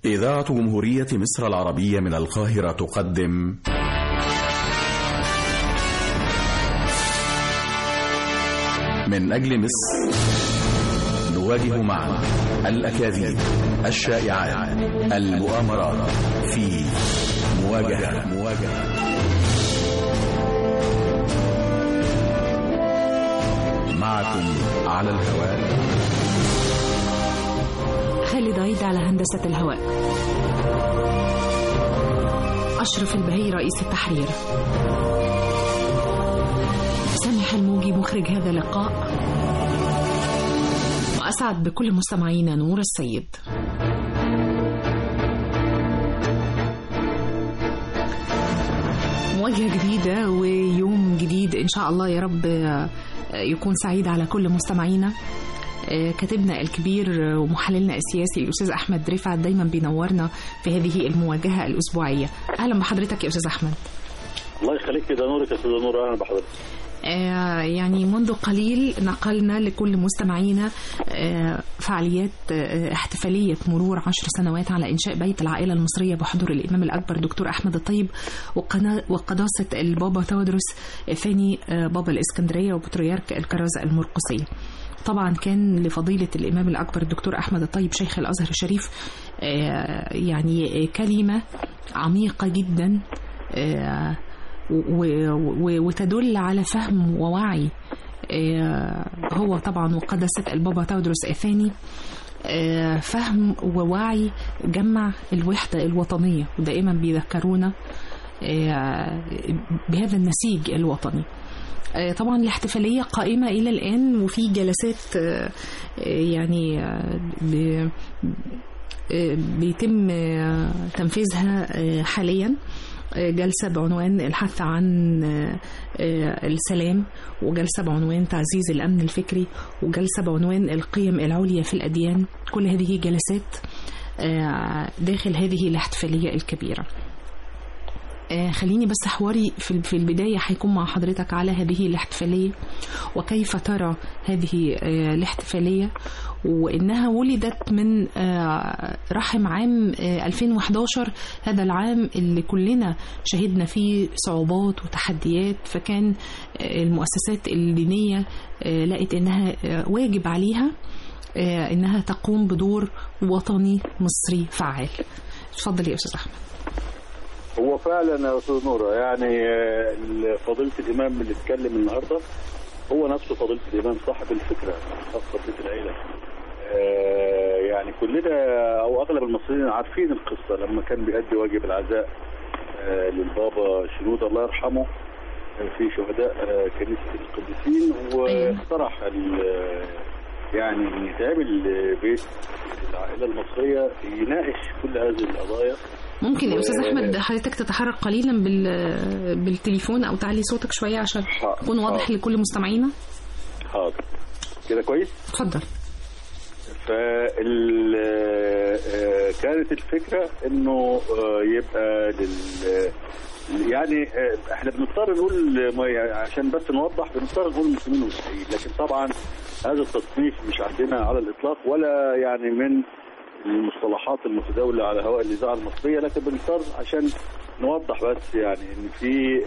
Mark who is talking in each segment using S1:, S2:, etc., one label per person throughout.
S1: إذاعة جمهورية مصر العربية من القاهرة تقدم من أجل مصر نواجه معا الأكاذيب الشائعات المؤامرات في مواجهة مواجهة معكم على الهواء
S2: خالد عيد على هندسة الهواء أشرف البهي رئيس التحرير سامح الموجي مخرج هذا اللقاء وأسعد بكل مستمعينا نور السيد مواجهة جديدة ويوم جديد إن شاء الله يا رب يكون سعيد على كل مستمعينا كاتبنا الكبير ومحللنا السياسي الاستاذ احمد رفعت دايما بينورنا في هذه المواجهه الاسبوعيه اهلا بحضرتك يا استاذ احمد
S3: الله يخليك كده نورك يا استاذ نور اهلا بحضرتك
S2: آه يعني منذ قليل نقلنا لكل مستمعينا آه فعاليات آه احتفالية مرور عشر سنوات على إنشاء بيت العائلة المصرية بحضور الإمام الأكبر دكتور أحمد الطيب وقداسة البابا تودرس ثاني بابا الإسكندرية وبطريرك الكرازة المرقسية طبعا كان لفضيلة الإمام الأكبر الدكتور أحمد الطيب شيخ الأزهر الشريف يعني كلمة عميقة جدا وتدل على فهم ووعي هو طبعا وقداسة البابا تودرس الثاني فهم ووعي جمع الوحدة الوطنية ودائما بيذكرونا بهذا النسيج الوطني طبعا الاحتفالية قائمة إلى الآن وفي جلسات يعني بيتم تنفيذها حاليا جلسة بعنوان الحث عن السلام وجلسة بعنوان تعزيز الأمن الفكري وجلسة بعنوان القيم العليا في الأديان كل هذه جلسات داخل هذه الاحتفالية الكبيرة آه خليني بس حواري في في البداية هيكون مع حضرتك على هذه الاحتفالية وكيف ترى هذه آه الاحتفالية وإنها ولدت من آه رحم عام 2011 هذا العام اللي كلنا شهدنا فيه صعوبات وتحديات فكان المؤسسات الدينية لقت إنها واجب عليها إنها تقوم بدور وطني مصري فعال اتفضل يا أستاذ أحمد
S3: هو فعلا يا استاذ نور يعني فضيله الامام اللي اتكلم النهارده هو نفسه فضيله الامام صاحب الفكره خاصه بيت العيله يعني كلنا او اغلب المصريين عارفين القصه لما كان بيأدي واجب العزاء للبابا شنود الله يرحمه في شهداء كنيسه القديسين واقترح يعني ان يتعمل بيت العائله المصريه يناقش كل هذه القضايا
S2: ممكن يا استاذ احمد حضرتك تتحرك قليلا بال... بالتليفون او تعلي صوتك شويه عشان يكون واضح لكل مستمعينا
S3: حاضر كده كويس
S2: اتفضل
S3: فال كانت الفكره انه يبقى لل يعني احنا بنضطر نقول عشان بس نوضح بنضطر نقول مسلمين ومسيحيين لكن طبعا هذا التصنيف مش عندنا على الاطلاق ولا يعني من المصطلحات المتداوله على هواء الاذاعه المصريه لكن بنضطر عشان نوضح بس يعني ان في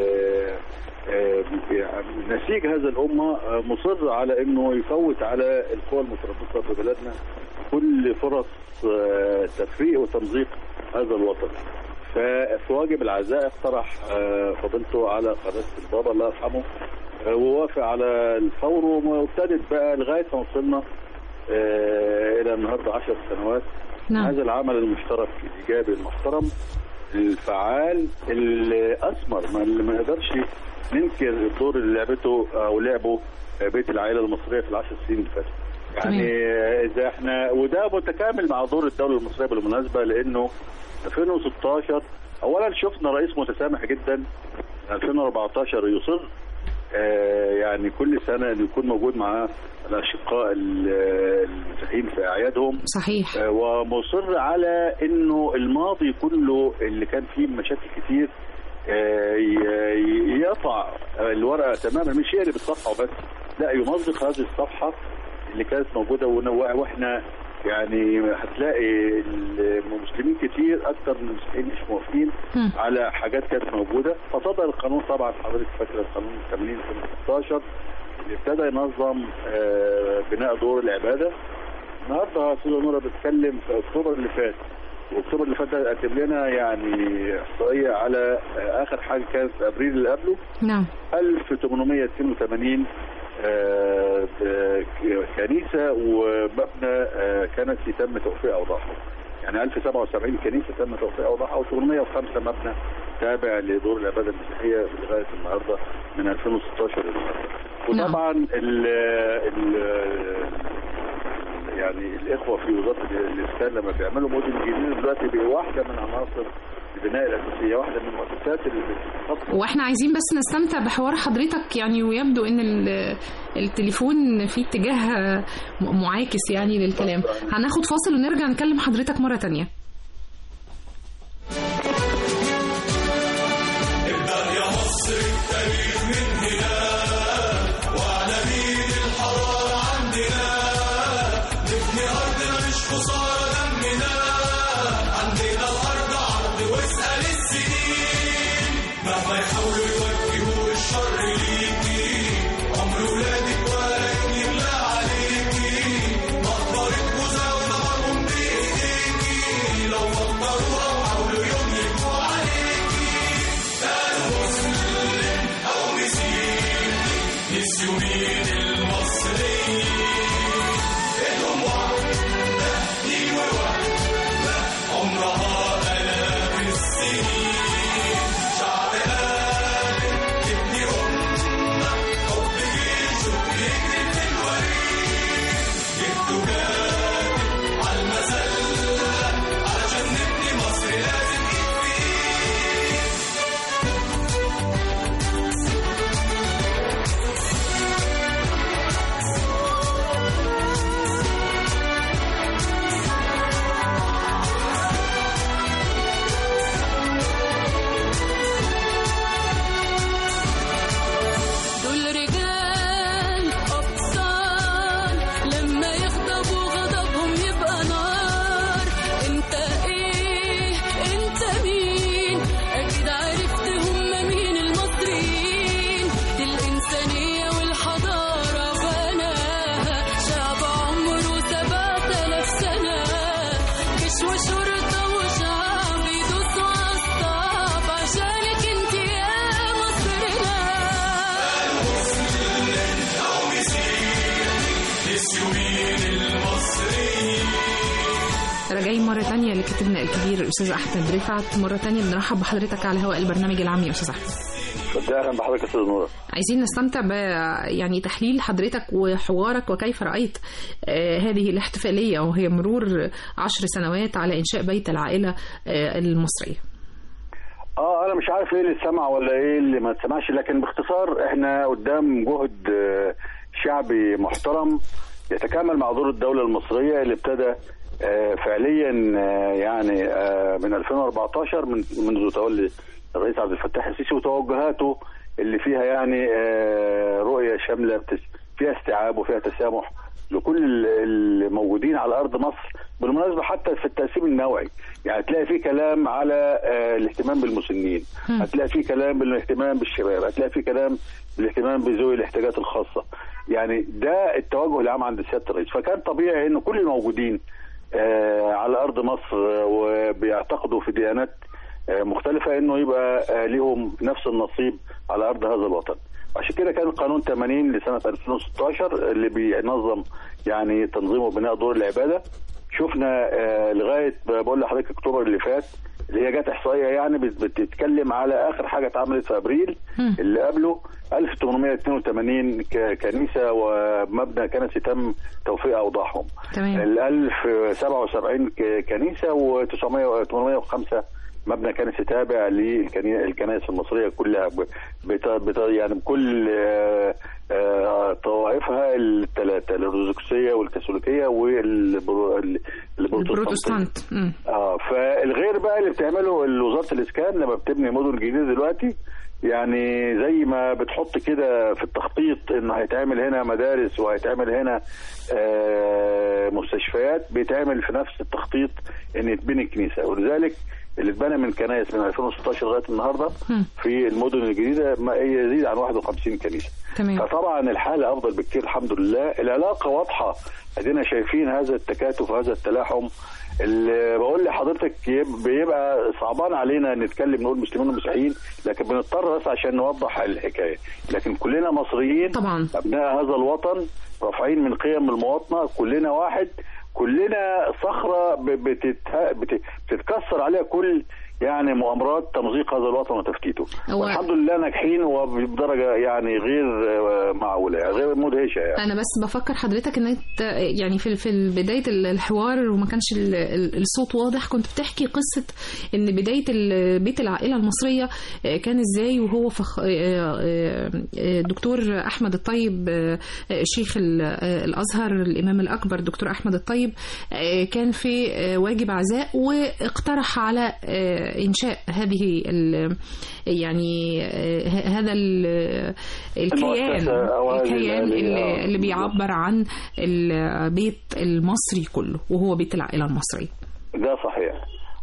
S3: نسيج هذا الامه مصر على انه يفوت على القوى المتربصه في بلدنا كل فرص تفريق وتمزيق هذا الوطن. ففي واجب العزاء اقترح فضيلته على قداسه البابا الله يرحمه ووافق على الفور وابتدت بقى لغايه ما وصلنا الى النهارده 10 سنوات
S2: نعم.
S3: هذا العمل المشترك الايجابي المحترم الفعال اللي اثمر ما, ما نقدرش ننكر الدور اللي لعبته او لعبه بيت العائله المصريه في العشر سنين اللي فاتوا يعني اذا احنا وده متكامل مع دور الدوله المصريه بالمناسبه لانه 2016 اولا شفنا رئيس متسامح جدا 2014 يصر آه يعني كل سنه انه يكون موجود معاه الاشقاء المسيحيين في اعيادهم
S2: صحيح
S3: آه ومصر على انه الماضي كله اللي كان فيه مشاكل كتير آه يقطع الورقه تماما مش يقلب الصفحه وبس لا يمزق هذه الصفحه اللي كانت موجوده واحنا يعني هتلاقي المسلمين كتير اكتر من المسيحيين مش موافقين
S2: مم.
S3: على حاجات كانت موجوده فصدر القانون طبعا حضرتك فاكره القانون 80 16 اللي ابتدى ينظم آه، بناء دور العباده النهارده استاذه نوره بتتكلم في اكتوبر اللي فات واكتوبر اللي فات ده قدم لنا يعني احصائيه على آه، اخر حاجه كانت في ابريل اللي قبله
S2: نعم
S3: 1882 آه، ب- كنيسة ومبنى آه، كنسي تم توفيق أوضاعه يعني 1077 كنيسة تم توفيق أوضاعها و805 مبنى تابع لدور العبادة المسيحية لغاية النهاردة من 2016 للنهاردة وطبعا ال ال يعني الإخوة في وزارة الإسكان لما بيعملوا مدن جديدة دلوقتي بقوا واحدة من عناصر البناء الأساسية واحدة من المؤسسات اللي بتخصص
S2: واحنا عايزين بس نستمتع بحوار حضرتك يعني ويبدو ان ال- التليفون فيه اتجاه م- معاكس يعني للكلام هناخد فاصل ونرجع نكلم حضرتك مرة تانية
S4: دول رجال أبطال لما يغضبوا غضبهم يبقى نار انت ايه انت مين اكيد عرفت هم مين المصريين دي الإنسانية والحضارة بناها شعب عمره سبعة آلاف سنة جيش وشرطة وشعب يدوسوا عالصعب عشانك انت يا مصرنا
S2: راجعين مرة تانية لكاتبنا الكبير الأستاذ أحمد رفعت مرة تانية بنرحب بحضرتك على هواء البرنامج العام يا أستاذ أحمد
S3: اهلا بحضرتك يا استاذ نوره
S2: عايزين نستمتع ب يعني تحليل حضرتك وحوارك وكيف رأيت آه، هذه الاحتفالية وهي مرور عشر سنوات على إنشاء بيت العائلة آه، المصرية
S3: اه انا مش عارف ايه اللي سمع ولا ايه اللي ما سمعش لكن باختصار احنا قدام جهد آه، شعبي محترم يتكامل مع دور الدولة المصرية اللي ابتدى آه، فعليا آه، يعني آه، من 2014 من منذ تولي الرئيس عبد الفتاح السيسي وتوجهاته اللي فيها يعني آه، رؤية شاملة بتس- فيها استيعاب وفيها تسامح لكل ال- الموجودين على ارض مصر بالمناسبه حتى في التقسيم النوعي يعني تلاقي في كلام على آه، الاهتمام بالمسنين
S2: مم.
S3: هتلاقي في كلام بالاهتمام بالشباب هتلاقي في كلام بالاهتمام بذوي الاحتياجات الخاصه يعني ده التوجه العام عند سياده الرئيس فكان طبيعي ان كل الموجودين آه، على ارض مصر آه، وبيعتقدوا في ديانات آه، مختلفه انه يبقى آه، ليهم نفس النصيب على ارض هذا الوطن عشان كده كان قانون 80 لسنه 2016 اللي بينظم يعني تنظيم وبناء دور العباده شفنا آه، لغايه بقول لحضرتك اكتوبر اللي فات اللي هي جت احصائيه يعني بت- بتتكلم على اخر حاجه اتعملت في ابريل
S2: مم.
S3: اللي قبله 1882 ك- كنيسه ومبنى كنسي تم توفيق اوضاعهم
S2: تمام
S3: ال 1077 ك- كنيسه و 805 مبنى كنسي تابع للكنائس المصريه كلها ب- بت بت يعني بكل آه، آه، طوائفها الثلاثه الارثوذكسيه والكاثوليكيه
S2: البروتستانت مم.
S3: اه فالغير بقى اللي بتعمله وزاره الاسكان لما بتبني مدن جديده دلوقتي يعني زي ما بتحط كده في التخطيط ان هيتعمل هنا مدارس وهيتعمل هنا آه مستشفيات بيتعمل في نفس التخطيط ان يتبني كنيسه ولذلك اللي اتبنى من كنائس من 2016 لغايه النهارده
S2: مم.
S3: في المدن الجديده ما يزيد عن 51 كنيسه
S2: تمام
S3: فطبعا الحاله افضل بكتير الحمد لله العلاقه واضحه ادينا شايفين هذا التكاتف وهذا التلاحم اللي بقول لحضرتك يب- بيبقى صعبان علينا نتكلم نقول مسلمين ومسيحيين لكن بنضطر بس عشان نوضح الحكايه لكن كلنا مصريين
S2: طبعا
S3: ابناء هذا الوطن رافعين من قيم المواطنه كلنا واحد كلنا صخره ب- بتتها- بت- بتتكسر عليها كل يعني مؤامرات تمزيق هذا الوطن وتفتيته
S2: هو-
S3: والحمد لله ناجحين وبدرجه يعني غير آه، معقوله يعني غير مدهشه يعني
S2: انا بس بفكر حضرتك ان انت يعني في في بدايه الحوار وما كانش ال- ال- الصوت واضح كنت بتحكي قصه ان بدايه ال- بيت العائله المصريه آه، كان ازاي وهو فخ... آه، آه، آه، دكتور احمد الطيب آه، آه، شيخ ال- آه، الازهر الامام الاكبر دكتور احمد الطيب آه، كان في آه، واجب عزاء واقترح على آه، انشاء هذه ال- يعني آه، ه- هذا ال- الكيان
S3: المؤسسة أو هذه
S2: الكيان
S3: ال-
S2: اللي,
S3: آه،
S2: اللي بيعبر عن البيت المصري كله وهو بيت العائله المصريه
S3: ده صحيح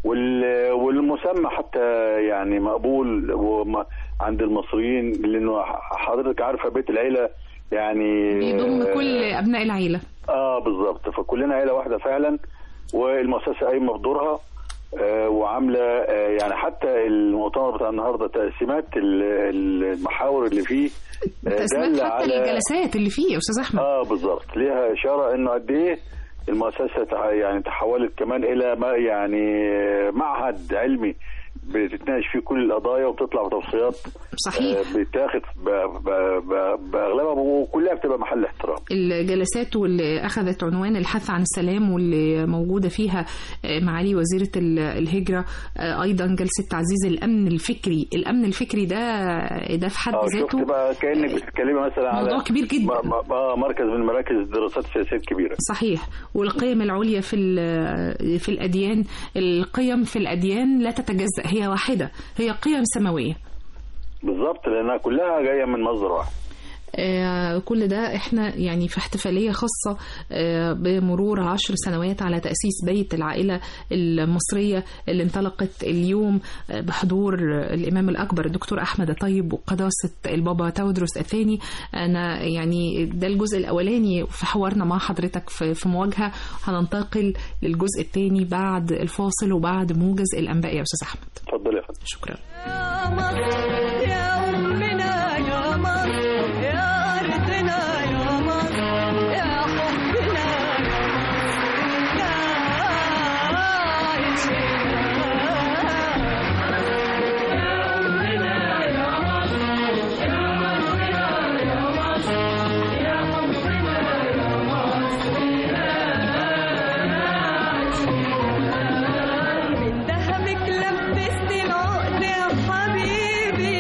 S3: وال- والمسمى حتى يعني مقبول وم- عند المصريين لانه حضرتك عارفه بيت العيله يعني
S2: بيضم كل ابناء العيله
S3: اه بالظبط فكلنا عيله واحده فعلا والمؤسسه قايمه بدورها آه وعامله آه يعني حتى المؤتمر بتاع النهارده تقسيمات ال- ال- المحاور اللي فيه آه،
S2: تقسيمات
S3: دالة
S2: حتى
S3: على-
S2: الجلسات اللي فيه يا استاذ احمد
S3: اه بالظبط ليها اشاره انه قد ايه المؤسسه تع- يعني تحولت كمان الى ما يعني معهد علمي بتتناقش فيه كل القضايا وبتطلع بتوصيات
S2: صحيح
S3: آه، بتاخد ب- ب- ب- باغلبها وكلها بتبقى محل احترام
S2: الجلسات واللي أخذت عنوان الحث عن السلام واللي موجودة فيها آه، معالي وزيرة ال- الهجرة آه، أيضا جلسة تعزيز الأمن الفكري الأمن الفكري ده ده في حد
S3: اه شفت
S2: ذاته
S3: بقى كانك بتتكلمي مثلا على
S2: موضوع كبير جدا.
S3: م- م- اه مركز من مراكز الدراسات السياسيه الكبيره
S2: صحيح والقيم العليا في ال- في الأديان القيم في الأديان لا تتجزأ هي واحدة هي قيم سماوية
S3: بالظبط لانها كلها جايه من مصدر واحد
S2: آه، كل ده احنا يعني في احتفالية خاصة آه، بمرور عشر سنوات على تأسيس بيت العائلة المصرية اللي انطلقت اليوم آه، بحضور الإمام الأكبر الدكتور أحمد طيب وقداسة البابا تودروس الثاني أنا يعني ده الجزء الأولاني في حوارنا مع حضرتك في في مواجهة هننتقل للجزء الثاني بعد الفاصل وبعد موجز الأنباء يا أستاذ أحمد
S3: اتفضل يا فندم
S2: شكرا
S4: يا مصر يا أمنا يا مصر يا أرضنا يا مصر يا حبنا يا من ذهبك لبسني العقد يا حبيبي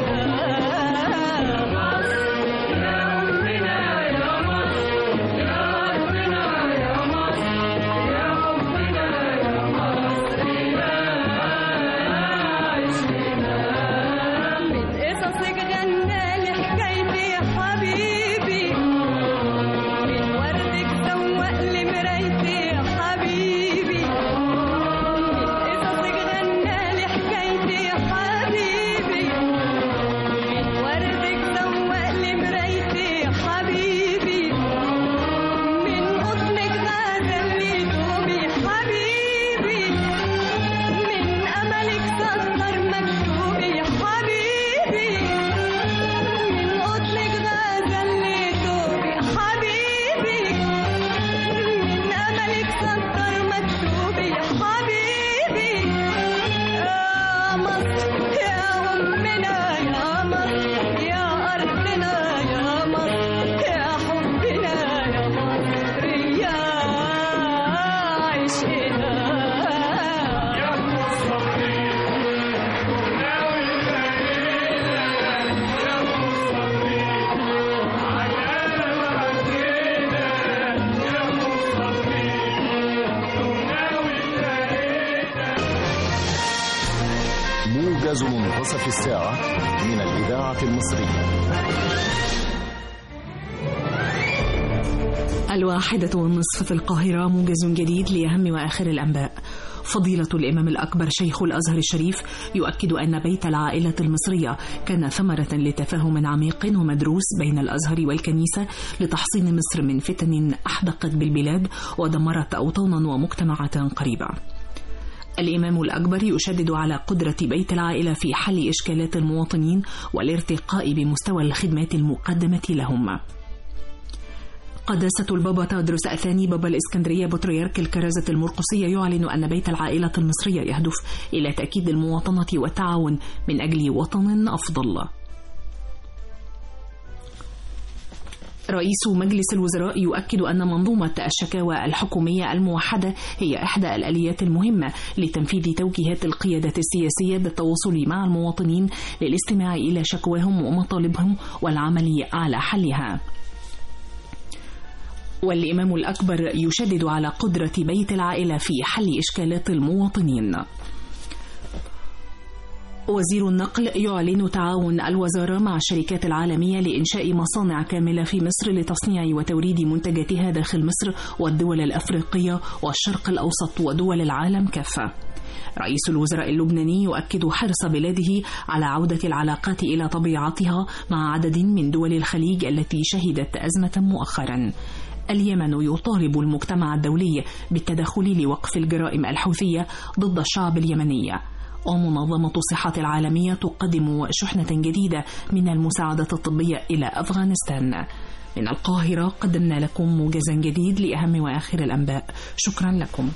S4: من قصصك غنالي حكايتي يا حبيبي من وردك سوق لي مرايتي يا حبيبي من قصصك غنالي حكايتي يا حبيبي من وردك سوق لي مرايتي يا حبيبي من قطنك غزل لي دوبي حبيبي من أملك سطر مكتوب يا حبيبي من قطلك غزل لي دوبي حبيبي من أملك سطر مكتوب يا حبيبي يا مصر يا أمنا يا مصر يا أرضنا يا مصر يا حبنا يا مصر يا عشقنا
S5: موجز منتصف الساعة من الإذاعة المصرية
S2: الواحدة والنصف في القاهرة موجز جديد لأهم وآخر الأنباء فضيلة الإمام الأكبر شيخ الأزهر الشريف يؤكد أن بيت العائلة المصرية كان ثمرة لتفاهم عميق ومدروس بين الأزهر والكنيسة لتحصين مصر من فتن أحدقت بالبلاد ودمرت أوطانا ومجتمعات قريبة الإمام الأكبر يشدد على قدرة بيت العائلة في حل إشكالات المواطنين والارتقاء بمستوى الخدمات المقدمة لهم قداسة البابا تدرس الثاني بابا الإسكندرية بطريرك الكرازة المرقسية يعلن أن بيت العائلة المصرية يهدف إلى تأكيد المواطنة والتعاون من أجل وطن أفضل رئيس مجلس الوزراء يؤكد أن منظومة الشكاوى الحكومية الموحدة هي إحدى الآليات المهمة لتنفيذ توجيهات القيادة السياسية بالتواصل مع المواطنين للاستماع إلى شكواهم ومطالبهم والعمل على حلها. والإمام الأكبر يشدد على قدرة بيت العائلة في حل إشكالات المواطنين. وزير النقل يعلن تعاون الوزارة مع الشركات العالمية لإنشاء مصانع كاملة في مصر لتصنيع وتوريد منتجاتها داخل مصر والدول الأفريقية والشرق الأوسط ودول العالم كافة. رئيس الوزراء اللبناني يؤكد حرص بلاده على عودة العلاقات إلى طبيعتها مع عدد من دول الخليج التي شهدت أزمة مؤخرا. اليمن يطالب المجتمع الدولي بالتدخل لوقف الجرائم الحوثية ضد الشعب اليمني. ومنظمة الصحة العالمية تقدم شحنة جديدة من المساعدة الطبية إلى أفغانستان. من القاهرة قدمنا لكم موجزا جديد لأهم وآخر الأنباء. شكرا لكم.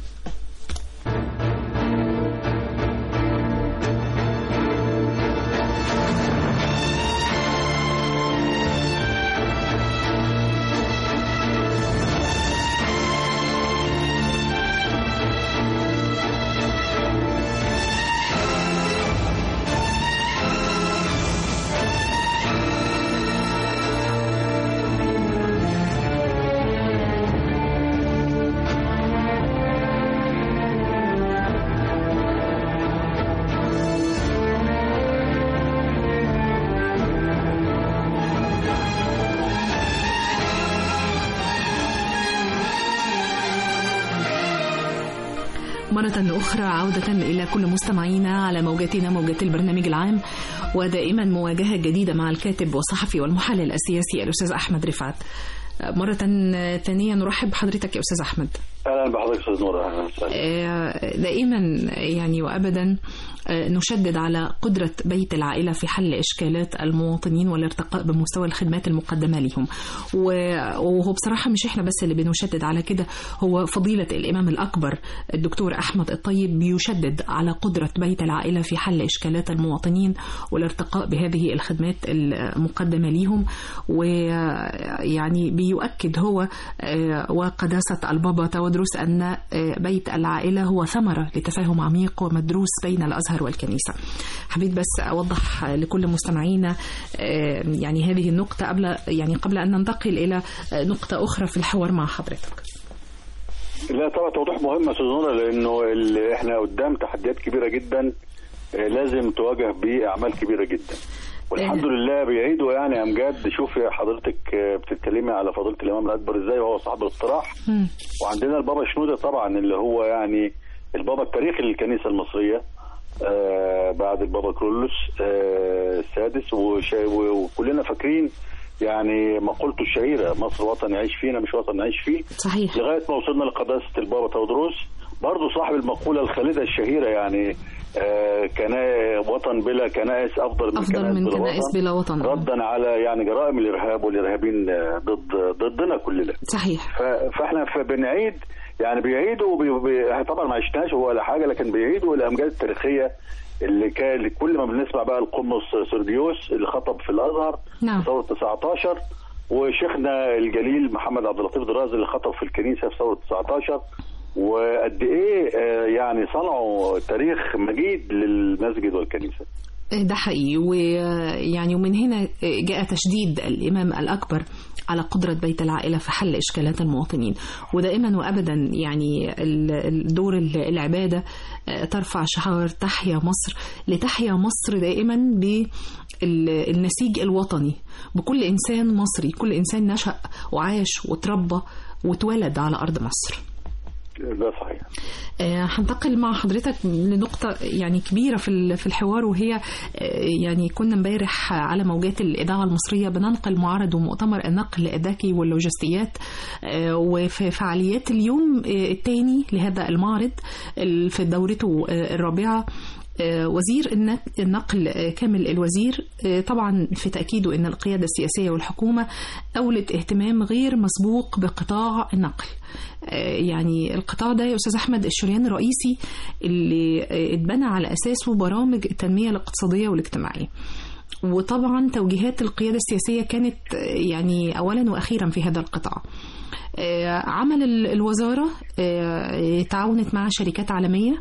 S2: مرة أخرى عودة إلى كل مستمعينا على موجاتنا موجات البرنامج العام ودائما مواجهة جديدة مع الكاتب والصحفي والمحلل السياسي الأستاذ أحمد رفعت مرة ثانية نرحب بحضرتك يا أستاذ أحمد
S3: اهلا بحضرتك استاذ نور اهلا وسهلا
S2: آه، دائما يعني وابدا آه، نشدد على قدره بيت العائله في حل اشكالات المواطنين والارتقاء بمستوى الخدمات المقدمه لهم و- وهو بصراحه مش احنا بس اللي بنشدد على كده هو فضيله الامام الاكبر الدكتور احمد الطيب بيشدد على قدره بيت العائله في حل اشكالات المواطنين والارتقاء بهذه الخدمات المقدمه ليهم ويعني بيؤكد هو آه، وقداسه البابا تودرس ان آه، بيت العائله هو ثمره لتفاهم عميق ومدروس بين الازهر الازهر والكنيسه. حبيت بس اوضح لكل مستمعينا آه، يعني هذه النقطه قبل يعني قبل ان ننتقل الى آه، نقطه اخرى في الحوار مع حضرتك.
S3: لا طبعا توضيح مهم يا استاذ نورة لانه ال- احنا قدام تحديات كبيره جدا آه، لازم تواجه باعمال كبيره جدا والحمد
S2: آه.
S3: لله بيعيدوا يعني امجاد شوفي حضرتك آه، بتتكلمي على فضيله الامام الاكبر ازاي وهو صاحب الاقتراح
S2: مم.
S3: وعندنا البابا شنودة طبعا اللي هو يعني البابا التاريخي للكنيسة المصرية آه بعد البابا كرولوس آه السادس وشا- و- وكلنا فاكرين يعني مقولته الشهيرة مصر وطن يعيش فينا مش وطن نعيش فيه
S2: صحيح
S3: لغاية ما وصلنا لقداسة البابا تودروس برضه صاحب المقولة الخالدة الشهيرة يعني آه كنا وطن بلا كنائس أفضل من
S2: افضل
S3: كنائس
S2: من
S3: بلا
S2: كنائس
S3: وطن
S2: بلا وطن
S3: ردا على يعني جرائم الإرهاب والإرهابيين آه، ضد ضدنا كلنا
S2: صحيح
S3: ف- فاحنا ف- بنعيد يعني بيعيدوا بي بي طبعا ما عشناش ولا حاجه لكن بيعيدوا الامجاد التاريخيه اللي كان اللي كل ما بنسمع بقى القمص سرديوس اللي خطب في الازهر
S2: نعم.
S3: في ثوره 19 وشيخنا الجليل محمد عبد اللطيف دراز اللي خطب في الكنيسه في ثوره 19 وقد ايه آه، يعني صنعوا تاريخ مجيد للمسجد والكنيسه
S2: ده حقيقي ويعني ومن هنا جاء تشديد الإمام الأكبر على قدرة بيت العائلة في حل إشكالات المواطنين ودائما وأبدا يعني ال- ال- دور ال- العبادة آه، ترفع شعار تحيا مصر لتحيا مصر دائما بالنسيج الوطني بكل إنسان مصري كل إنسان نشأ وعاش وتربى واتولد على أرض مصر
S3: ده صحيح
S2: آه، هنتقل مع حضرتك لنقطة يعني كبيرة في ال- في الحوار وهي آه، يعني كنا امبارح على موجات الإذاعة المصرية بننقل معرض ومؤتمر النقل الذكي واللوجستيات آه، وفي فعاليات اليوم آه، الثاني لهذا المعرض ال- في دورته آه، الرابعة آه، وزير النق- النقل آه، كامل الوزير آه، طبعا في تأكيده أن القيادة السياسية والحكومة أولت اهتمام غير مسبوق بقطاع النقل آه، يعني القطاع ده يا أستاذ أحمد الشريان الرئيسي اللي آه، اتبنى على أساسه برامج التنمية الاقتصادية والاجتماعية وطبعا توجيهات القيادة السياسية كانت آه، يعني أولا وأخيرا في هذا القطاع آه، عمل ال- الوزارة آه، تعاونت مع شركات عالمية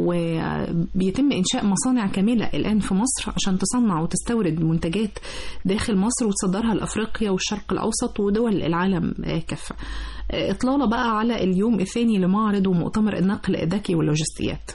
S2: وبيتم إنشاء مصانع كاملة الآن في مصر عشان تصنع وتستورد منتجات داخل مصر وتصدرها لأفريقيا والشرق الأوسط ودول العالم آه، كافة آه، إطلالة بقى على اليوم الثاني لمعرض ومؤتمر النقل الذكي واللوجستيات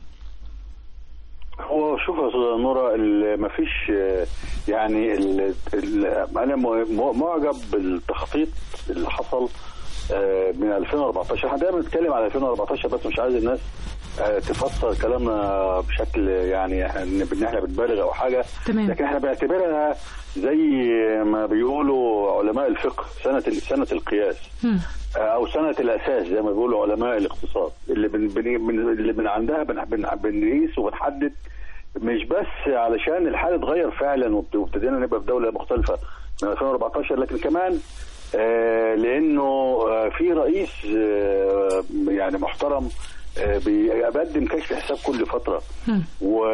S3: هو شوف يا استاذ نورة ال- مفيش آه، يعني ال ال انا م- معجب بالتخطيط اللي حصل آه، من 2014 احنا دايما بنتكلم على 2014 بس مش عايز الناس آه، تفسر كلامنا بشكل يعني إحنا- ان احنا بنبالغ او حاجه
S2: تمام.
S3: لكن احنا بنعتبرها زي ما بيقولوا علماء الفقه سنه سنه القياس
S2: هم.
S3: او سنه الاساس زي ما بيقولوا علماء الاقتصاد اللي بن بن بن اللي من عندها بن بن بنقيس وبنحدد مش بس علشان الحال اتغير فعلا وبت- وابتدينا نبقى في دوله مختلفه من 2014 لكن كمان آه لانه آه في رئيس آه يعني محترم آه بيقدم كشف حساب كل فتره
S2: هم.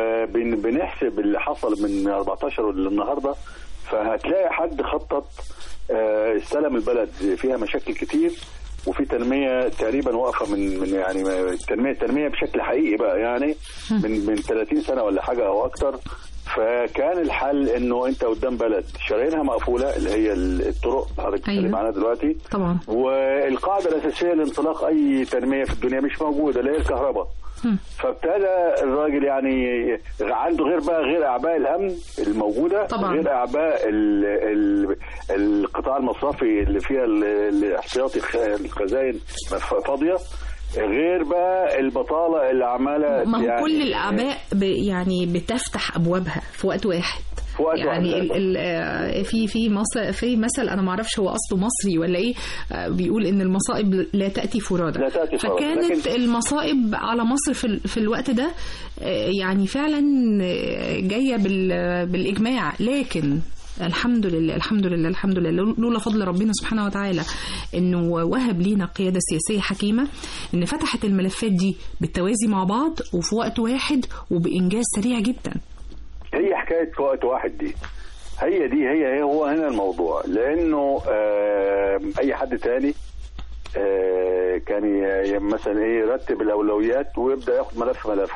S3: وبنحسب اللي حصل من 14 للنهارده فهتلاقي حد خطط آه، استلم البلد فيها مشاكل كتير وفي تنميه تقريبا واقفه من من يعني التنميه التنميه بشكل حقيقي بقى يعني من من 30 سنه ولا حاجه او اكتر فكان الحل انه انت قدام بلد شرايينها مقفوله اللي هي الطرق اللي حضرتك
S2: أيوة.
S3: بتتكلم عنها دلوقتي
S2: طبعا
S3: والقاعده الاساسيه لانطلاق اي تنميه في الدنيا مش موجوده اللي هي الكهرباء
S2: هم.
S3: فابتدى الراجل يعني عنده غير بقى غير اعباء الامن الموجوده
S2: طبعاً.
S3: غير اعباء ال ال القطاع المصرفي اللي فيها ال- الاحتياطي الخ- الخزائن مف- فاضيه غير بقى البطاله اللي عماله
S2: ما هو
S3: يعني
S2: كل الأعباء ب يعني بتفتح أبوابها في وقت واحد
S3: في وقت
S2: يعني
S3: واحد.
S2: ال ال آه، في في مثل في مثل انا ما اعرفش هو اصله مصري ولا ايه آه، بيقول ان المصائب لا تاتي فرادى
S3: لا تأتي فرادى.
S2: فكانت
S3: لكن-
S2: المصائب على مصر في ال- في الوقت ده آه، يعني فعلا آه، جايه بال- بالاجماع لكن الحمد لله الحمد لله الحمد لله لولا فضل ربنا سبحانه وتعالى انه وهب لينا قياده سياسيه حكيمه ان فتحت الملفات دي بالتوازي مع بعض وفي وقت واحد وبانجاز سريع جدا
S3: هي حكايه في وقت واحد دي هي دي هي هي هو هنا الموضوع لانه آه اي حد تاني آه كان ي- ي- مثلا ايه يرتب الاولويات ويبدا ياخد ملف ملف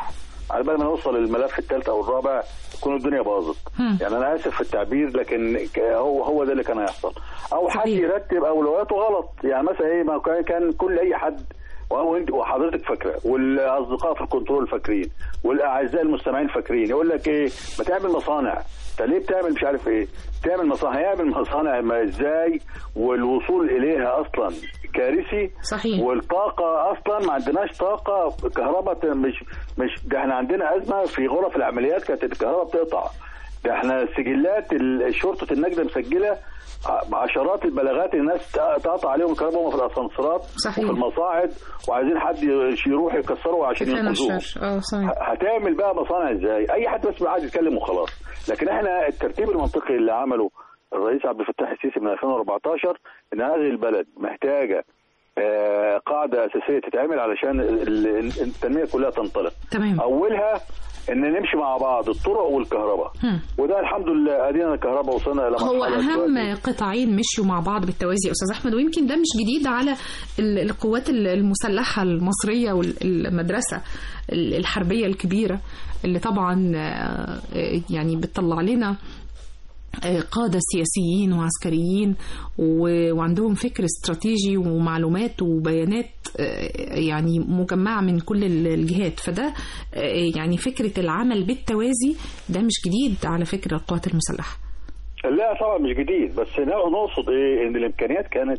S3: على بال ما نوصل للملف الثالث او الرابع تكون الدنيا باظت
S2: هم.
S3: يعني انا اسف في التعبير لكن ك- هو هو ده اللي كان هيحصل او حد
S2: صحيح.
S3: يرتب اولوياته غلط يعني مثلا ايه ما كان- كان كل اي حد وهو انت وحضرتك فاكره والاصدقاء في الكنترول فاكرين والاعزاء المستمعين فاكرين يقول لك ايه ما تعمل مصانع انت ليه بتعمل مش عارف ايه تعمل مصانع هيعمل مصانع ما ازاي والوصول اليها اصلا كارثي
S2: صحيح.
S3: والطاقه اصلا ما عندناش طاقه كهرباء مش مش ده احنا عندنا ازمه في غرف العمليات كانت الكهرباء بتقطع ده احنا سجلات ال- شرطه النجده مسجله ع- عشرات البلاغات الناس تق- تقطع عليهم الكهرباء وهم في الاسانسيرات
S2: صحيح.
S3: وفي المصاعد وعايزين حد ي- يروح يكسروا عشان
S2: كفانا
S3: ينقذوهم
S2: الشر اه صحيح
S3: ه- هتعمل بقى مصانع ازاي اي حد بس قاعد يتكلم وخلاص لكن احنا الترتيب المنطقي اللي عمله الرئيس عبد الفتاح السيسي من 2014 ان هذه البلد محتاجه آه، قاعده اساسيه تتعمل علشان ال- ال- التنميه كلها تنطلق
S2: تمام
S3: اولها ان نمشي مع بعض الطرق والكهرباء
S2: هم.
S3: وده الحمد لله ادينا الكهرباء وصلنا الى
S2: هو
S3: مرحلة
S2: اهم
S3: دلوقتي.
S2: قطاعين مشيوا مع بعض بالتوازي يا استاذ احمد ويمكن ده مش جديد على ال- القوات ال- المسلحه المصريه والمدرسه ال- الحربيه الكبيره اللي طبعا آه، يعني بتطلع لنا آه، قادة سياسيين وعسكريين و- وعندهم فكر استراتيجي ومعلومات وبيانات آه، يعني مجمعة من كل ال- الجهات فده آه، يعني فكرة العمل بالتوازي ده مش جديد على فكرة القوات المسلحة
S3: لا طبعا مش جديد بس نقصد ايه ان الامكانيات كانت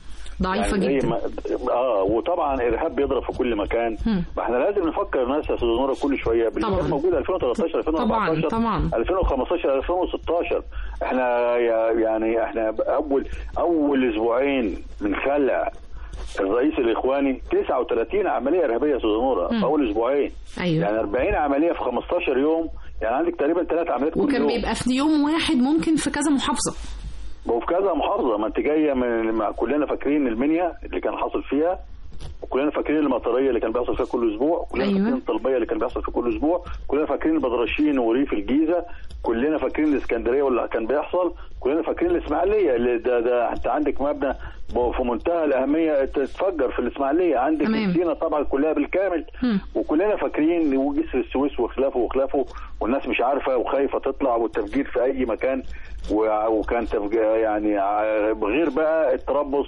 S2: ضعيفة
S3: يعني زي
S2: جدا
S3: ما اه وطبعا الارهاب بيضرب في كل مكان
S2: هم.
S3: ما احنا لازم نفكر الناس يا استاذ نوره كل شويه باللي
S2: طبعاً.
S3: كان موجود 2013 2014
S2: طبعاً، طبعاً.
S3: 2015 2016 احنا يا- يعني احنا اول اول اسبوعين من خلع الرئيس الاخواني 39 عمليه ارهابيه يا استاذ نوره
S2: مم.
S3: في اول اسبوعين
S2: أيوة.
S3: يعني 40 عمليه في 15 يوم يعني عندك تقريبا ثلاث عمليات كل
S2: وكان
S3: يوم
S2: بيبقى في يوم واحد ممكن في كذا محافظة
S3: وفي كذا محافظه ما انت جايه من ما كلنا فاكرين المنيا اللي كان حاصل فيها وكلنا فاكرين المطريه اللي كان بيحصل فيها كل اسبوع كلنا
S2: أيوة.
S3: فاكرين الطلبيه اللي كان بيحصل فيها كل اسبوع كلنا فاكرين البدرشين وريف الجيزه كلنا فاكرين الاسكندريه واللي كان بيحصل كلنا فاكرين الاسماعيليه اللي ده, ده انت عندك مبنى في منتهى الاهميه تتفجر في الاسماعيليه عندك
S2: تمام.
S3: سينا طبعا كلها بالكامل
S2: هم.
S3: وكلنا فاكرين وجسر السويس وخلافه وخلافه والناس مش عارفه وخايفه تطلع والتفجير في اي مكان و- وكان تفجير يعني ع- غير بقى التربص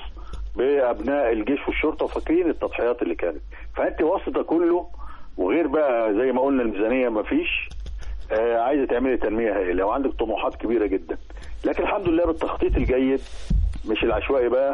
S3: بابناء الجيش والشرطه وفاكرين التضحيات اللي كانت فانت وسط ده كله وغير بقى زي ما قلنا الميزانيه ما فيش آه عايزه تعملي تنميه هائله وعندك طموحات كبيره جدا لكن الحمد لله بالتخطيط الجيد مش العشوائي بقى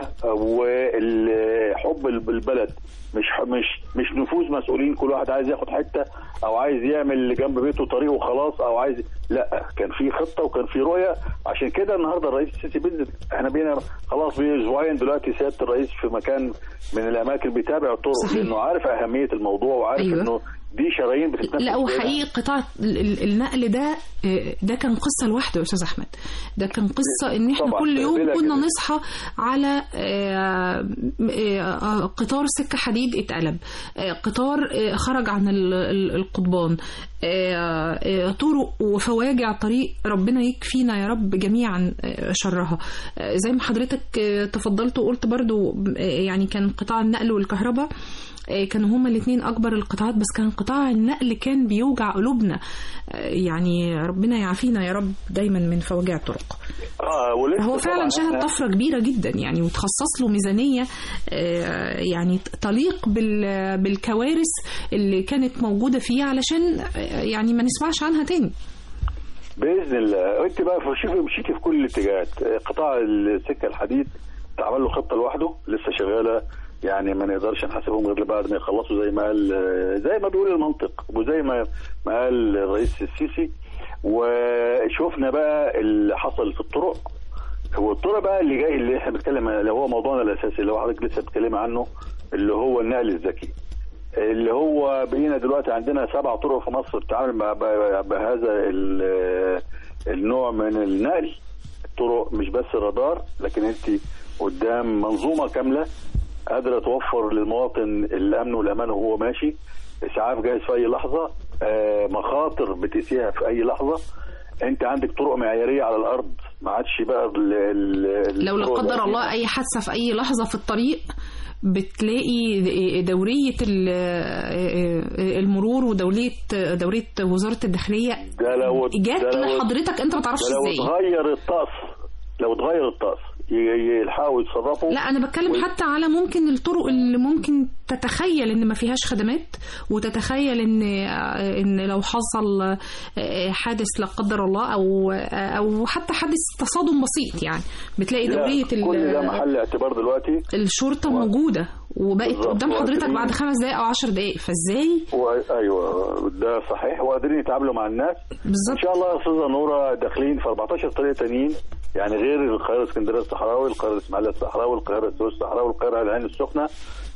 S3: وحب البلد مش مش مش نفوذ مسؤولين كل واحد عايز ياخد حته او عايز يعمل جنب بيته طريق وخلاص او عايز لا كان في خطه وكان في رؤيه عشان كده النهارده الرئيس السيسي بينزل احنا بقينا خلاص باسبوعين دلوقتي سياده الرئيس في مكان من الاماكن بيتابع الطرق
S2: صحيح.
S3: لانه عارف اهميه الموضوع وعارف
S2: أيوة.
S3: انه دي شرايين بتتنفس
S2: لا
S3: بينها.
S2: وحقيقي قطاع ال- ال- النقل ده آه، ده كان قصة لوحده يا أستاذ أحمد ده كان قصة إن إحنا
S3: طبعاً،
S2: كل يوم
S3: بلا
S2: كنا
S3: كده.
S2: نصحى على آه، آه، آه، قطار سكة حديد اتقلب آه، قطار آه، خرج عن ال- ال- القضبان آه، آه، طرق وفواجع طريق ربنا يكفينا يا رب جميعا آه، شرها آه، زي ما حضرتك آه، تفضلت وقلت برضو آه، يعني كان قطاع النقل والكهرباء آه، كانوا هما الاثنين اكبر القطاعات بس كان قطاع النقل كان بيوجع قلوبنا آه، يعني ربنا يعافينا يا رب دايما من فواجع الطرق
S3: اه ولسه
S2: هو فعلا
S3: طبعاً
S2: شهد
S3: إحنا-
S2: طفره كبيره جدا يعني وتخصص له ميزانيه آه، يعني تليق بال- بالكوارث اللي كانت موجوده فيه علشان آه، يعني ما نسمعش عنها تاني
S3: باذن الله انت بقى في- شوفي مشيتي في كل الاتجاهات قطاع السكه الحديد اتعمل له خطه لوحده لسه شغاله يعني ما نقدرش نحاسبهم غير بعد ما يخلصوا زي ما قال زي ما بيقول المنطق وزي ما ما قال الرئيس السيسي وشفنا بقى اللي حصل في الطرق هو الطرق بقى اللي جاي اللي احنا بنتكلم اللي هو موضوعنا الاساسي اللي هو حضرتك لسه بتتكلم عنه اللي هو النقل الذكي اللي هو بقينا دلوقتي عندنا سبع طرق في مصر بتتعامل مع ب- بهذا ال- النوع من النقل طرق مش بس رادار لكن انت قدام منظومه كامله قادره توفر للمواطن الامن والامان وهو ماشي اسعاف جاهز في اي لحظه آه، مخاطر بتسيها في اي لحظه انت عندك طرق معياريه على الارض ما عادش بقى ال- ال-
S2: لو لا
S3: الطرق
S2: قدر
S3: القديمة.
S2: الله اي حادثه في اي لحظه في الطريق بتلاقي دورية ال- المرور ودورية دورية وزارة الداخلية
S3: ده لو
S2: جات
S3: ده لو-
S2: لحضرتك انت ما تعرفش
S3: ده لو
S2: ازاي
S3: اتغير الطقس لو اتغير الطقس ي- يلحقوا يتصرفوا
S2: لا انا بتكلم
S3: وي-
S2: حتى على ممكن الطرق اللي ممكن تتخيل ان ما فيهاش خدمات وتتخيل ان ان لو حصل حادث لا قدر الله او او حتى حادث تصادم بسيط يعني بتلاقي
S3: لا،
S2: دوريه
S3: كل ده
S2: ال-
S3: محل اعتبار دلوقتي
S2: الشرطه موجوده وبقت
S3: بالظبط،
S2: قدام حضرتك
S3: وقادرين-
S2: بعد خمس دقائق او عشر دقائق فازاي
S3: و... ايوه ده صحيح وقادرين يتعاملوا مع الناس ان
S2: بالظبط
S3: شاء الله يا استاذه نوره داخلين في 14 طريق تانيين يعني غير القاهره اسكندريه الصحراوي القاهره الاسماعيليه الصحراوي القاهره السويس الصحراوي القاهره العين السخنه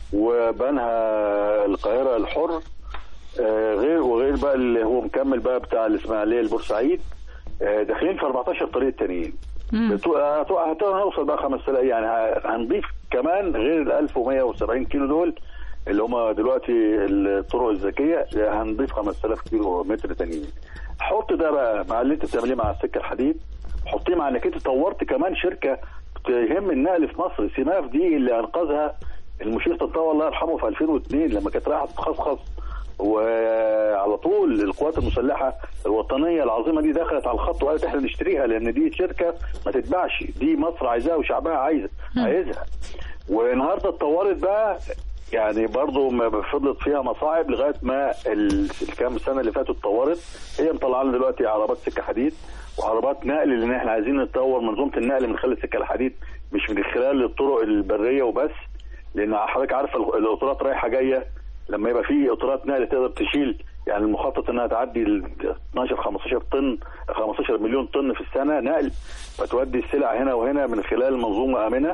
S3: وبنها القاهره الحر آه، غير وغير بقى اللي هو مكمل بقى بتاع الاسماعيليه البورسعيد آه، داخلين في 14 طريق تانيين
S2: مم.
S3: بتو- هتو- هتو- هنوصل بقى 5000 يعني ه- هنضيف كمان غير ال 1170 كيلو دول اللي هم دلوقتي الطرق الذكيه هنضيف 5000 كيلو متر تانيين حط ده بقى مع اللي انت بتعمليه مع السكه الحديد حطيه مع انك انت طورت كمان شركه تهم النقل في مصر سماف دي اللي انقذها المشير طنطاوي الله يرحمه في 2002 لما كانت رايحه تخصخص وعلى طول القوات المسلحه الوطنيه العظيمه دي دخلت على الخط وقالت احنا نشتريها لان دي شركه ما تتباعش دي مصر عايزاها وشعبها عايزه عايزها والنهارده اتطورت بقى يعني برضه ما فضلت فيها مصاعب لغايه ما ال- الكام سنه اللي فاتوا اتطورت هي مطلعه لنا دلوقتي عربات سكه حديد وعربات نقل لان احنا عايزين نطور منظومه النقل من خلال السكه الحديد مش من خلال الطرق البريه وبس لان حضرتك عارفه ال- القطارات رايحه جايه لما يبقى في قطارات نقل تقدر تشيل يعني المخطط انها تعدي ال 12 15 طن 15 مليون طن في السنه نقل فتودي السلع هنا وهنا من خلال منظومه امنه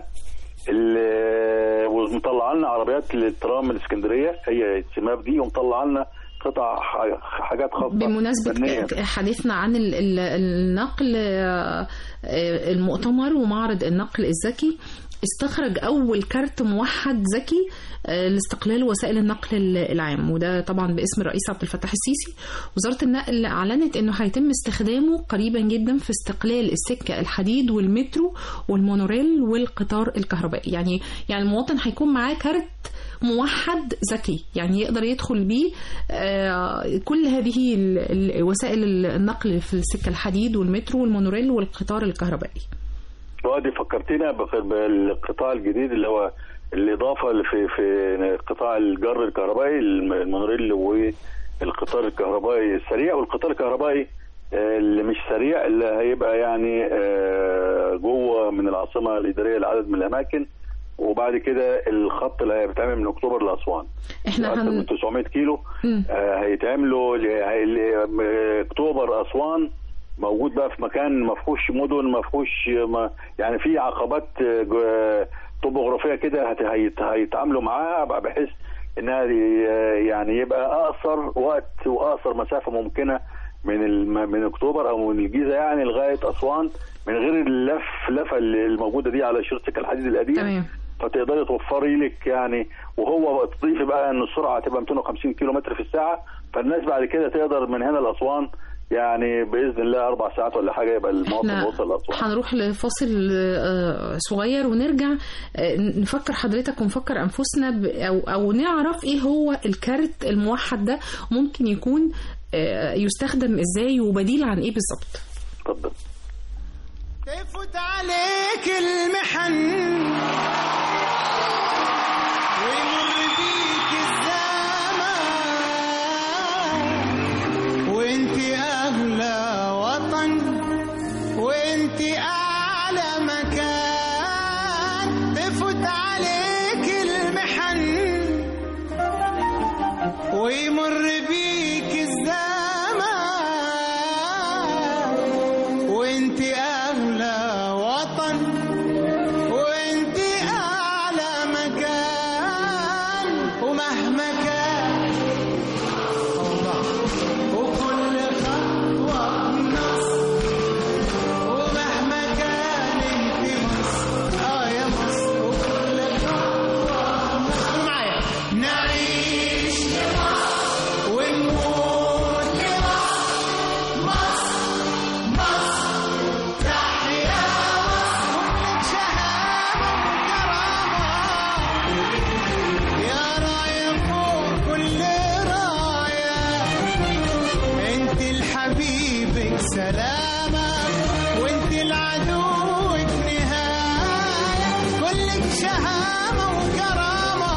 S3: ال- ومطلع لنا عربيات للترام من اسكندريه هي السماف دي ومطلع لنا قطع ح- حاجات خاصه
S2: بمناسبة
S3: فنية.
S2: ك- حديثنا عن ال- ال- النقل آه، آه، المؤتمر ومعرض النقل الذكي استخرج أول كارت موحد ذكي آه، لاستقلال وسائل النقل ال- العام وده طبعا باسم الرئيس عبد الفتاح السيسي وزارة النقل أعلنت أنه هيتم استخدامه قريبا جدا في استقلال السكة الحديد والمترو والمونوريل والقطار الكهربائي يعني يعني المواطن هيكون معاه كارت موحد ذكي يعني يقدر يدخل بيه آه، كل هذه ال- ال- وسائل النقل في السكة الحديد والمترو والمونوريل والقطار الكهربائي
S3: وادي فكرتنا بق- بالقطاع الجديد اللي هو الاضافه اللي في في قطاع الجر الكهربائي الم- المونوريل والقطار الكهربائي السريع والقطار الكهربائي آه، اللي مش سريع اللي هيبقى يعني آه، جوه من العاصمه الاداريه لعدد من الاماكن وبعد كده الخط اللي هيتعمل من اكتوبر لاسوان
S2: احنا
S3: اكثر من
S2: هن...
S3: 900 كيلو
S2: مم.
S3: آه، هيتعملوا ل- هي- ل- اكتوبر اسوان موجود بقى في مكان ما فيهوش مدن ما فيهوش ما يعني في عقبات آه، جو- طبوغرافيه كده هت- هيت- هيتعاملوا معاها بقى بحيث انها ي- يعني يبقى اقصر وقت واقصر مسافه ممكنه من الم- من اكتوبر او من الجيزه يعني لغايه اسوان من غير اللف لفه اللي الموجوده دي على شريط سكه الحديد القديم
S2: تمام
S3: فتقدري توفري لك يعني وهو تضيفي بقى ان السرعه هتبقى 250 كيلو متر في الساعه فالناس بعد كده تقدر من هنا لاسوان يعني باذن الله اربع ساعات ولا حاجه يبقى المواطن
S2: احنا
S3: وصل لاسوان
S2: هنروح لفاصل آه، صغير ونرجع آه، نفكر حضرتك ونفكر انفسنا ب- او او نعرف ايه هو الكارت الموحد ده ممكن يكون آه، يستخدم ازاي وبديل عن ايه بالظبط
S3: اتفضل
S6: تفوت عليك المحن ويمر بيك الزمان وانت اغلى وطن وانت اعلى مكان تفوت عليك المحن ويمر بيك الزمان وانت اغلى وطن وانت سلامة وانت لعدوك نهاية كلك شهامة وكرامة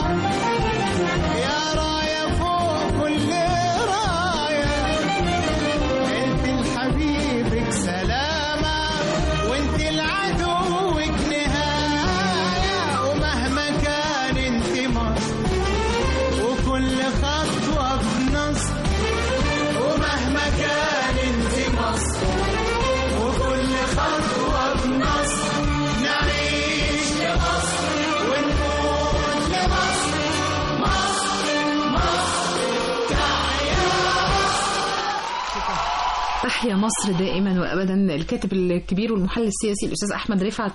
S6: يا راية فوق كل راية انت لحبيبك سلامة وانت لعدوك نهاية ومهما كان انت مصر وكل خطوة بنصر ومهما كان انت مصر وكل خطوة بنصر نعيش لمصر ونموت لمصر مصر مصر
S2: تحيا مصر دائما وابدا الكاتب الكبير والمحلل السياسي الاستاذ احمد رفعت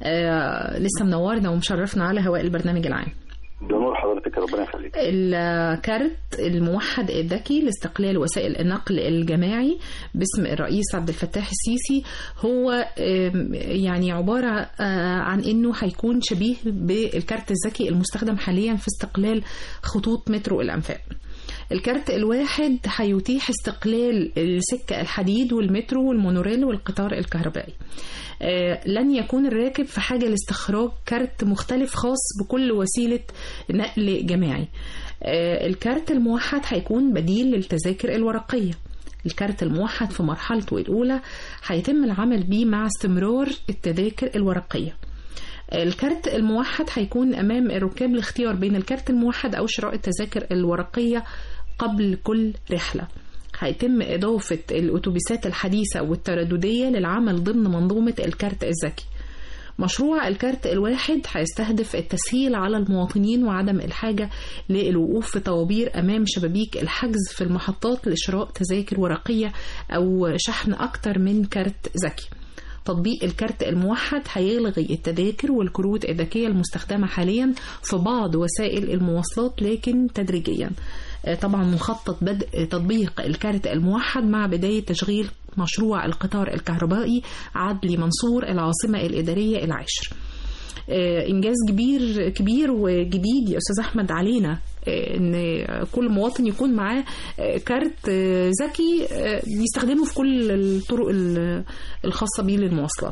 S2: آه لسه منورنا ومشرفنا على هواء البرنامج العام
S3: ده نور حضرتك ربنا يخليك
S2: الكارت الموحد الذكي لاستقلال وسائل النقل الجماعي باسم الرئيس عبد الفتاح السيسي هو آم، يعني عبارة آه، عن انه هيكون شبيه بالكارت الذكي المستخدم حاليا في استقلال خطوط مترو الانفاق الكارت الواحد هيتيح استقلال السكة الحديد والمترو والمونوريل والقطار الكهربائي آه، لن يكون الراكب في حاجة لاستخراج كارت مختلف خاص بكل وسيلة نقل جماعي آه، الكارت الموحد هيكون بديل للتذاكر الورقية الكارت الموحد في مرحلته الأولى هيتم العمل بيه مع استمرار التذاكر الورقية الكارت الموحد هيكون أمام الركاب الاختيار بين الكارت الموحد أو شراء التذاكر الورقية قبل كل رحلة هيتم إضافة الأتوبيسات الحديثة والترددية للعمل ضمن منظومة الكارت الذكي مشروع الكارت الواحد هيستهدف التسهيل على المواطنين وعدم الحاجة للوقوف في طوابير أمام شبابيك الحجز في المحطات لشراء تذاكر ورقية أو شحن أكتر من كارت ذكي تطبيق الكارت الموحد هيلغي التذاكر والكروت الذكية المستخدمة حاليا في بعض وسائل المواصلات لكن تدريجيا آه، طبعا مخطط بدء تطبيق الكارت الموحد مع بداية تشغيل مشروع القطار الكهربائي عدلي منصور العاصمة الإدارية العاشر آه، انجاز كبير كبير وجديد يا استاذ احمد علينا آه، ان كل مواطن يكون معاه آه، كارت آه، ذكي آه، يستخدمه في كل الطرق ال- الخاصه بيه للمواصلات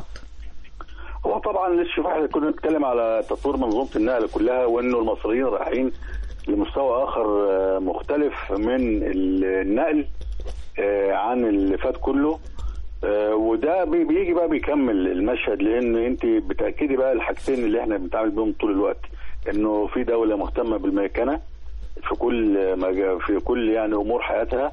S3: هو طبعا لسه احنا كنا بنتكلم على تطوير منظومه النقل كلها وانه المصريين رايحين لمستوى اخر آه، مختلف من النقل آه، عن اللي فات كله آه، وده بي- بيجي بقى بيكمل المشهد لان انت بتاكدي بقى الحاجتين اللي احنا بنتعامل بيهم طول الوقت انه في دوله مهتمه بالميكنه في كل مجا في كل يعني امور حياتها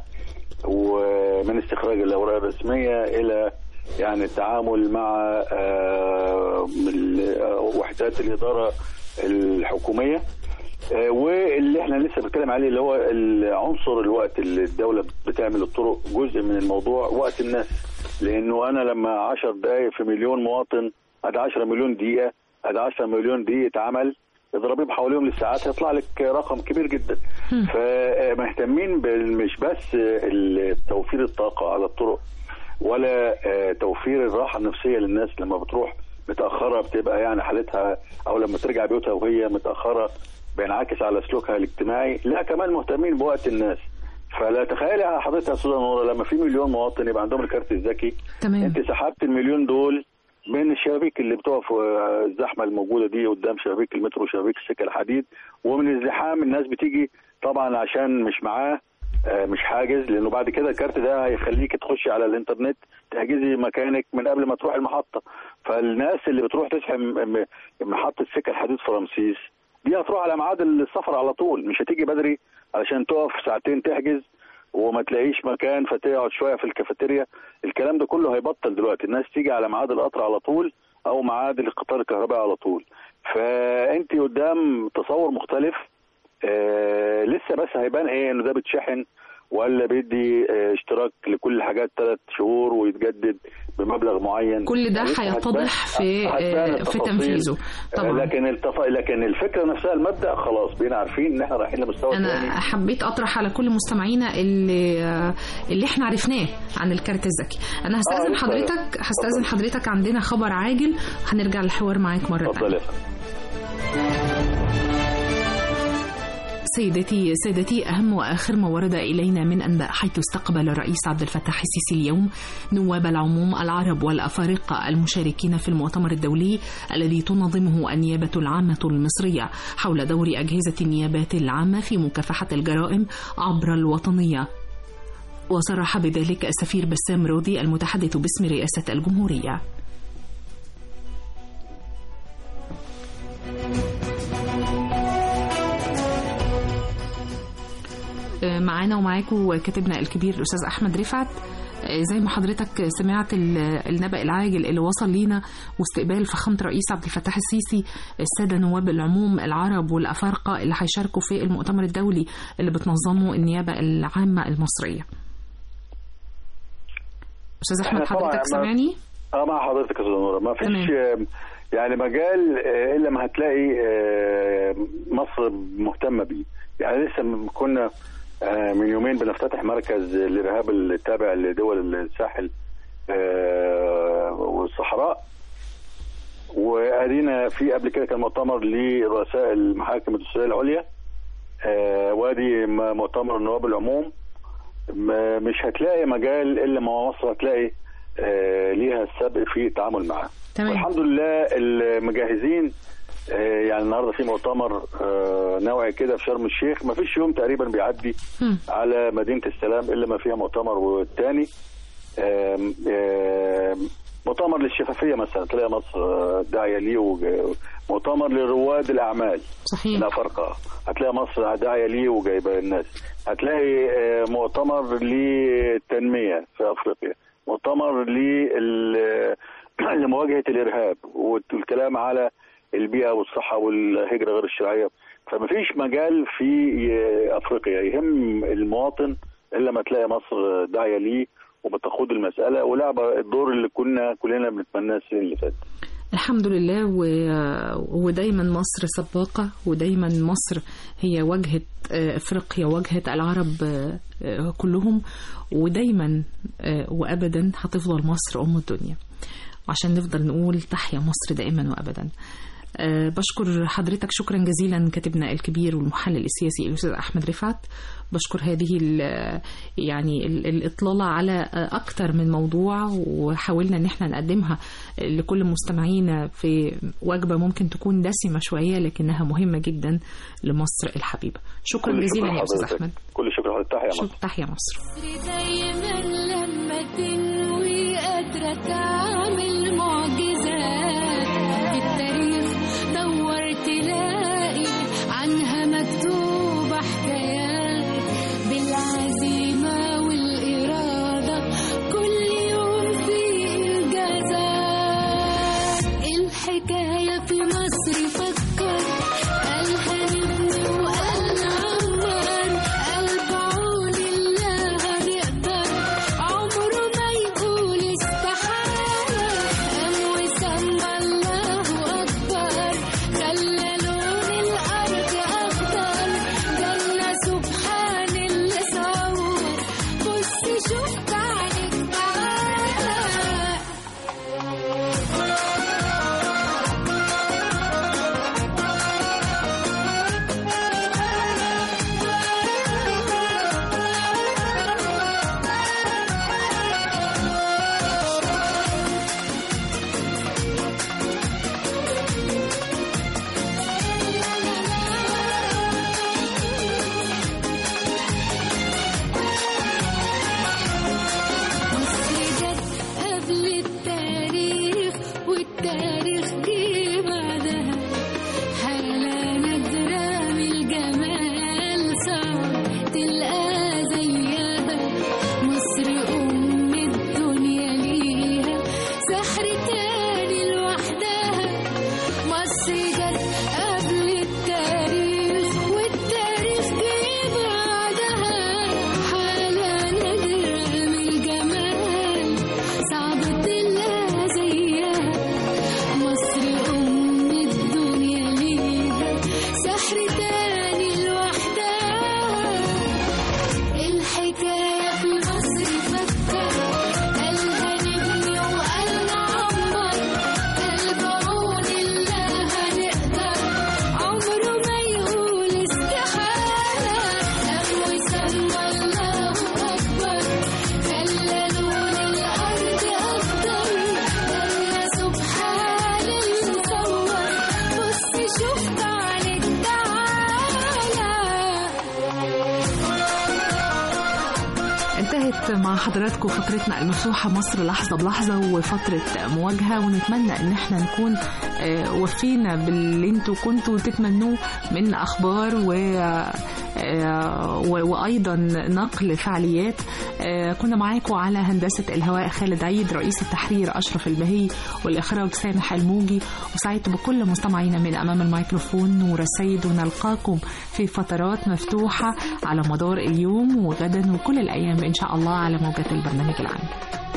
S3: ومن استخراج الاوراق الرسميه الى يعني التعامل مع آه، ال- آه، وحدات الاداره الحكوميه آه، واللي احنا لسه بنتكلم عليه اللي هو العنصر الوقت اللي الدوله بتعمل الطرق جزء من الموضوع وقت الناس لانه انا لما 10 دقائق في مليون مواطن ادي 10 مليون دقيقه ادي 10 مليون دقيقه عمل اضربيه بحواليهم للساعات هيطلع لك رقم كبير جدا فمهتمين بال- مش بس ال- توفير الطاقه على الطرق ولا آه، توفير الراحه النفسيه للناس لما بتروح متاخره بتبقى يعني حالتها او لما ترجع بيوتها وهي متاخره بينعكس على سلوكها الاجتماعي لا كمان مهتمين بوقت الناس فلا تخيلي حضرتك يا استاذه نوره لما في مليون مواطن يبقى عندهم الكارت الذكي
S2: تمام
S3: انت سحبت المليون دول من الشبابيك اللي بتقف آه، الزحمه الموجوده دي قدام شبابيك المترو وشبابيك السكه الحديد ومن الزحام الناس بتيجي طبعا عشان مش معاه آه، مش حاجز لانه بعد كده الكارت ده هيخليك تخشي على الانترنت تحجزي مكانك من قبل ما تروح المحطه فالناس اللي بتروح تزحم م- محطه سكه الحديد في رمسيس دي هتروح على ميعاد السفر على طول مش هتيجي بدري علشان تقف ساعتين تحجز وما تلاقيش مكان فتقعد شويه في الكافيتيريا الكلام ده كله هيبطل دلوقتي الناس تيجي على ميعاد القطر على طول او ميعاد القطار الكهربائي على طول فانت قدام تصور مختلف آه لسه بس هيبان ايه انه ده بتشحن ولا بيدي آه اشتراك لكل حاجات ثلاث شهور ويتجدد بمبلغ معين
S2: كل ده
S3: لسه
S2: هيتضح
S3: هتبان-
S2: في
S3: هتبان
S2: آه، في
S3: التفاصيل.
S2: تنفيذه
S3: آه،
S2: طبعا
S3: لكن التف... لكن الفكره نفسها المبدا خلاص بقينا عارفين ان احنا رايحين لمستوى
S2: انا
S3: ثاني
S2: حبيت اطرح على كل مستمعينا اللي اللي احنا عرفناه عن الكارت الذكي انا هستاذن
S3: لسه-
S2: حضرتك هستاذن
S3: اتفضل.
S2: حضرتك عندنا خبر عاجل هنرجع للحوار معاك مره
S3: اتفضل
S2: ثانيه
S3: يا فندم
S2: سيدتي سادتي أهم وآخر ما ورد إلينا من أنباء حيث استقبل الرئيس عبد الفتاح السيسي اليوم نواب العموم العرب والأفارقة المشاركين في المؤتمر الدولي الذي تنظمه النيابة العامة المصرية حول دور أجهزة النيابات العامة في مكافحة الجرائم عبر الوطنية وصرح بذلك السفير بسام راضي المتحدث باسم رئاسة الجمهورية معانا ومعاكم كاتبنا الكبير الأستاذ أحمد رفعت زي ما حضرتك سمعت ال- النبأ العاجل اللي وصل لينا واستقبال فخامة رئيس عبد الفتاح السيسي السادة نواب العموم العرب والأفارقة اللي هيشاركوا في المؤتمر الدولي اللي بتنظمه النيابة العامة المصرية أستاذ أحمد
S3: إحنا طبعاً
S2: حضرتك
S3: ما-
S2: سامعني؟
S3: اه مع حضرتك يا استاذ نوره ما فيش
S2: تمام.
S3: آه، يعني مجال آه، الا ما هتلاقي آه، مصر مهتمه بيه يعني لسه م- كنا آه، من يومين بنفتتح مركز الارهاب التابع لدول الساحل آه، والصحراء وادينا في قبل كده كان مؤتمر لرؤساء المحاكم الدستوريه العليا آه، وادي م- مؤتمر النواب العموم م- مش هتلاقي مجال الا ما مصر هتلاقي آه، ليها السبق في التعامل معاه
S2: تمام.
S3: والحمد لله المجهزين آه، يعني النهارده في مؤتمر آه، نوعي كده في شرم الشيخ ما فيش يوم تقريبا بيعدي
S2: هم.
S3: على مدينه السلام الا ما فيها مؤتمر والتاني آم، آم، مؤتمر للشفافيه مثلا تلاقي مصر آه، داعيه ليه وج- مؤتمر لرواد الاعمال
S2: صحيح
S3: الافارقه هتلاقي مصر داعيه ليه وجايبه الناس هتلاقي آه، مؤتمر للتنميه في افريقيا مؤتمر لل- لمواجهه الارهاب والكلام على البيئه والصحه والهجره غير الشرعيه فما فيش مجال في آه، افريقيا يهم المواطن الا ما تلاقي مصر داعيه ليه وبتخوض المساله ولعبه الدور اللي كنا كلنا بنتمناه السنين اللي فاتت
S2: الحمد لله و... ودايما مصر سباقة ودايما مصر هي واجهة آه، افريقيا واجهة العرب آه، آه، كلهم ودايما آه، وابدا هتفضل مصر ام الدنيا عشان نفضل نقول تحيا مصر دائما وابدا أه بشكر حضرتك شكرا جزيلا كاتبنا الكبير والمحلل السياسي الاستاذ احمد رفعت بشكر هذه ال- يعني ال- الاطلاله على اكثر من موضوع وحاولنا ان احنا نقدمها لكل مستمعينا في وجبه ممكن تكون دسمه شويه لكنها مهمه جدا لمصر الحبيبه شكرا
S3: كل
S2: جزيلا
S3: شكر
S2: يا استاذ
S3: لحضرتك.
S2: احمد
S3: كل شكر لحضرتك تحيا مصر
S2: شكرا تحيا مصر
S4: دايما لما تنوي قادرة تعمل معجزات في التاريخ دور تلاقي عنها مكتوبة حكايات بالعزيمة والإرادة كل يوم في إنجازات الحكاية في مصر فكر قالها نبني وقال نعمر قال بعون الله هنقدر
S2: مع حضراتكم فترتنا المفتوحة مصر لحظة بلحظة وفترة مواجهة ونتمنى ان احنا نكون آه، وفينا باللي انتوا كنتوا تتمنوه من اخبار و آه، و- وايضا نقل فعاليات آه، كنا معاكم على هندسة الهواء خالد عيد رئيس التحرير اشرف البهي والاخراج سامح الموجي وسعدت بكل مستمعينا من امام الميكروفون نور السيد ونلقاكم في فترات مفتوحة على مدار اليوم وغدا وكل الايام ان شاء الله على موجة البرنامج العام